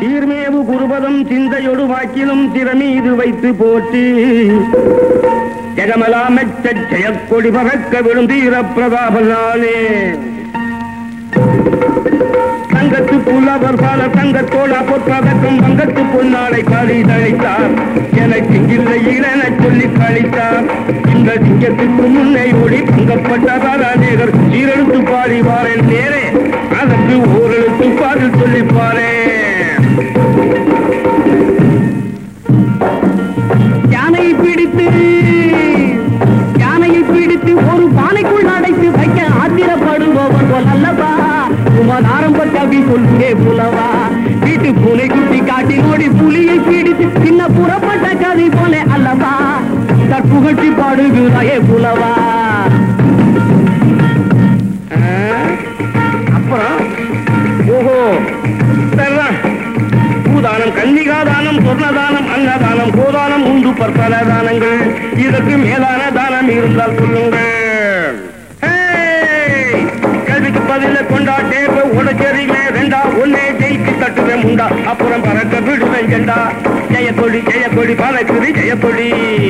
சீர்மேவு குருபதம் சிந்தையொடு வாக்கிலும் திறமீது வைத்து போற்றி ஜெகமலாமெச்ச ஜெயக்கொடி பறக்க விழுந்தீர பிரதாபனாலே தங்கத்து புலவர் பால தங்கத்தோட பொற்பதற்கும் வங்கத்து பொன்னாளை பாடி தழைத்தார் எனக்கு இல்லை என சொல்லி கழித்தார் இந்த சிங்கத்துக்கு முன்னே ஓடி பங்கப்பட்டதார் அநேகர் சீரெழுத்து பாடி வாரேன் நேரே அதற்கு ஓரெழுத்து பாடல் சொல்லி பாரேன் யானையை பிடித்து யானையை பிடித்து ஒரு பானைக்குள் அடைத்து வைக்க ஆத்திரப்படுபவர் போல் அல்லவா உமன் ஆரம்ப கவி சொல்கிறே புலவா வீட்டு பூனை குட்டி காட்டி நோடி புலியை பிடித்து சின்ன புறப்பட்ட கதை போல அல்லவா தற்புகழ்ச்சி பாடுகிறாயே புலவா ஆ? அப்புறம் ஓஹோ சரிதான் பூதானம் கன்னிகாதானம் சொர்ணதானம் அன்னதானம் கோதானம் உண்டு பற்பல தானங்கள் இதற்கு மேலான தானம் இருந்தால் சொல்லுங்கள் ஹேய்! கேள்விக்கு பதில கொண்டா டேப்ப உடச்செறிமே ரெண்டா ஒன்னே ஜெயிச்சு தட்டுவேன் முண்டா அப்புறம் பறக்க விடுவேன் ஜெண்டா ஜெயக்கொடி ஜெயக்கொடி பறக்குது ஜெயக்கொடி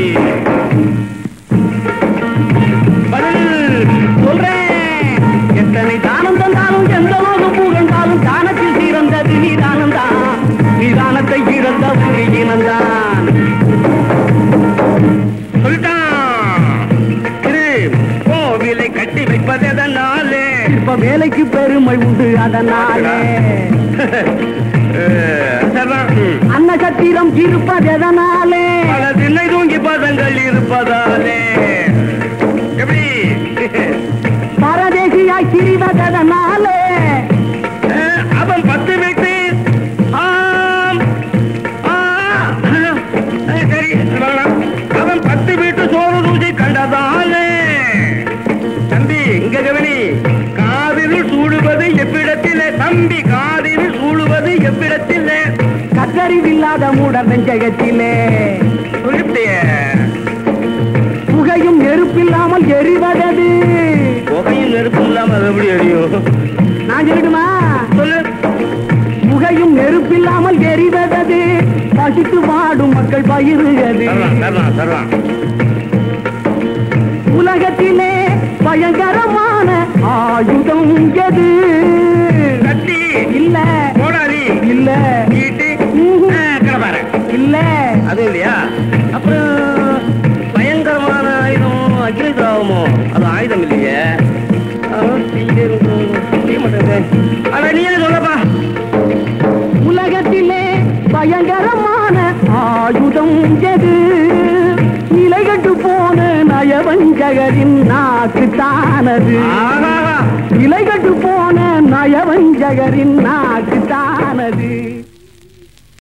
பதில் சொல்றேன் எத்தனை தானம் தந்தாலும் எந்த லோகம் புகழ்ந்தாலும் தானத்தில் சிறந்தது நீதானம் தான் நீதானத்தை இறந்த இனந்தான் சொல்லிட்டான் இரு கோவிலை கட்டி வைப்பது எதனாலே இப்ப வேலைக்கு பெருமை உண்டு அதனாலே அஹ், சரிதான். ம். அன்னசத்திரம் இருப்பது எதனாலே பல திண்ணை தூங்கி பதங்கள் இருப்பதாலே எப்படி பரதேசியாய் திரிவதனாலே அஹ், அவன் பத்து வீட்டு ஆம் ஆ, அஹ், சரி சொல்லலாம். அவன் பத்து வீட்டு சோறு ருசி கண்டதாலே தம்பி இங்க கவனி காதில் சூடுவது எவ்விடத்திலே தம்பி காதில் சூடுவது எவ்விடத்திலே கத்தறிவில்லாத மூட நெஞ்சகத்திலே சொல்லிவிட்டியே புகையும் நெருப்பில்லாமல் எரிவதது புகையும் நெருப்பும் இல்லாம அது எப்படி எரியும் நான் சொல்லட்டுமா சொல்லு புகையும் நெருப்பில்லாமல் எரிவதது பசித்து வாடும் மக்கள் பயிருகிறது தரலாம் தரலாம் தரலாம் உலகத்திலே பயங்கரமான ஆயுதம் எது கத்தி இல்ல கோடாரி இல்ல ஈட்டி ம்ஹும். கிடப்பாரு இல்ல அது இல்லையா அப்புறம் பயங்கரமான ஆயுதம் அக்னி திராவமோ அது ஆயுதம் இல்லையே அஹ், தீயே இருக்கும். தெரிய மாட்டேங்குதே. அட நீயே சொல்லப்பா உலகத்திலே பயங்கரமான ஆயுதம் எது நிலைகட்டு போன நயவஞ்சகரின் நாக்கு தானது ஆஹா நிலைகட்டு போன நயவஞ்சகரின் நாக்கு தானது